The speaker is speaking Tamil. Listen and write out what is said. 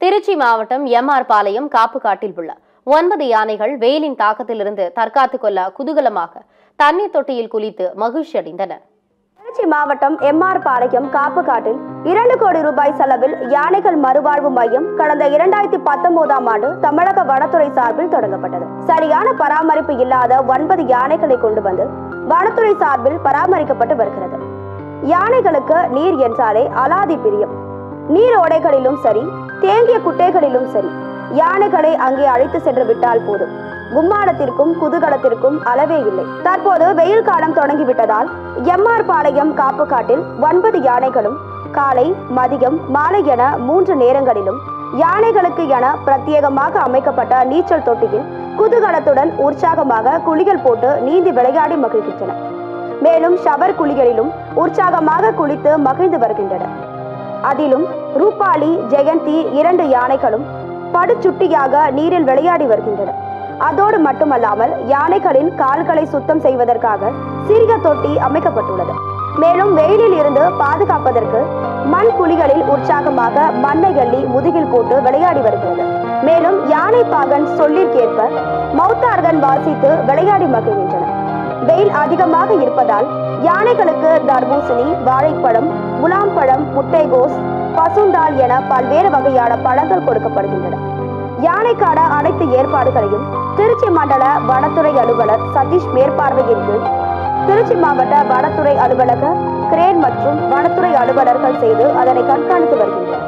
திருச்சி மாவட்டம் எம்ஆர் பாளையம் காப்பு காட்டில் உள்ள ஒன்பது யானைகள் வெயிலின் தாக்கத்திலிருந்து தற்காத்துக் கொள்ள குதூகலமாக தண்ணீர் தொட்டியில் குளித்து மகிழ்ச்சி அடைந்தன திருச்சி மாவட்டம் எம்ஆர் பாளையம் காப்பு காட்டில் இரண்டு கோடி ரூபாய் செலவில் யானைகள் மறுவாழ்வு மையம் கடந்த இரண்டாயிரத்தி பத்தொன்பதாம் ஆண்டு தமிழக வனத்துறை சார்பில் தொடங்கப்பட்டது சரியான பராமரிப்பு இல்லாத ஒன்பது யானைகளை கொண்டு வந்து வனத்துறை சார்பில் பராமரிக்கப்பட்டு வருகிறது யானைகளுக்கு நீர் என்றாலே அலாதி பிரியம் நீர் ஓடைகளிலும் சரி தேங்கிய குட்டைகளிலும் சரி யானைகளை அங்கே அழைத்து சென்று விட்டால் போதும் கும்மாளத்திற்கும் குதூகலத்திற்கும் அளவே இல்லை தற்போது வெயில் காலம் தொடங்கிவிட்டதால் எம்ஆர் பாளையம் காப்பு காட்டில் ஒன்பது யானைகளும் காலை மதியம் மாலை என மூன்று நேரங்களிலும் யானைகளுக்கு என பிரத்யேகமாக அமைக்கப்பட்ட நீச்சல் தொட்டியில் குதூகலத்துடன் உற்சாகமாக குளிகள் போட்டு நீந்தி விளையாடி மகிழ்கின்றன மேலும் ஷவர் குளிகளிலும் உற்சாகமாக குளித்து மகிழ்ந்து வருகின்றன அதிலும் ரூபாலி ஜெயந்தி இரண்டு யானைகளும் படுச்சுட்டியாக நீரில் விளையாடி வருகின்றன அதோடு மட்டுமல்லாமல் யானைகளின் கால்களை சுத்தம் செய்வதற்காக சிறிய தொட்டி அமைக்கப்பட்டுள்ளது மேலும் வெயிலில் இருந்து பாதுகாப்பதற்கு மண் குழிகளில் உற்சாகமாக மண்ணை அள்ளி முதுகில் போட்டு விளையாடி வருகிறது மேலும் யானை பாகன் சொல்லிற்கேற்ப மௌத்தார்கன் வாசித்து விளையாடி மகிழ்கின்றன வெயில் அதிகமாக இருப்பதால் யானைகளுக்கு தர்பூசணி வாழைப்பழம் முலாம்பழம் முட்டைகோஸ் பசுந்தாள் என பல்வேறு வகையான பழங்கள் கொடுக்கப்படுகின்றன யானைக்கான அனைத்து ஏற்பாடுகளையும் திருச்சி மண்டல வனத்துறை அலுவலர் சதீஷ் மேற்பார்வையின் கீழ் திருச்சி மாவட்ட வனத்துறை அலுவலக கிரேன் மற்றும் வனத்துறை அலுவலர்கள் செய்து அதனை கண்காணித்து வருகின்றனர்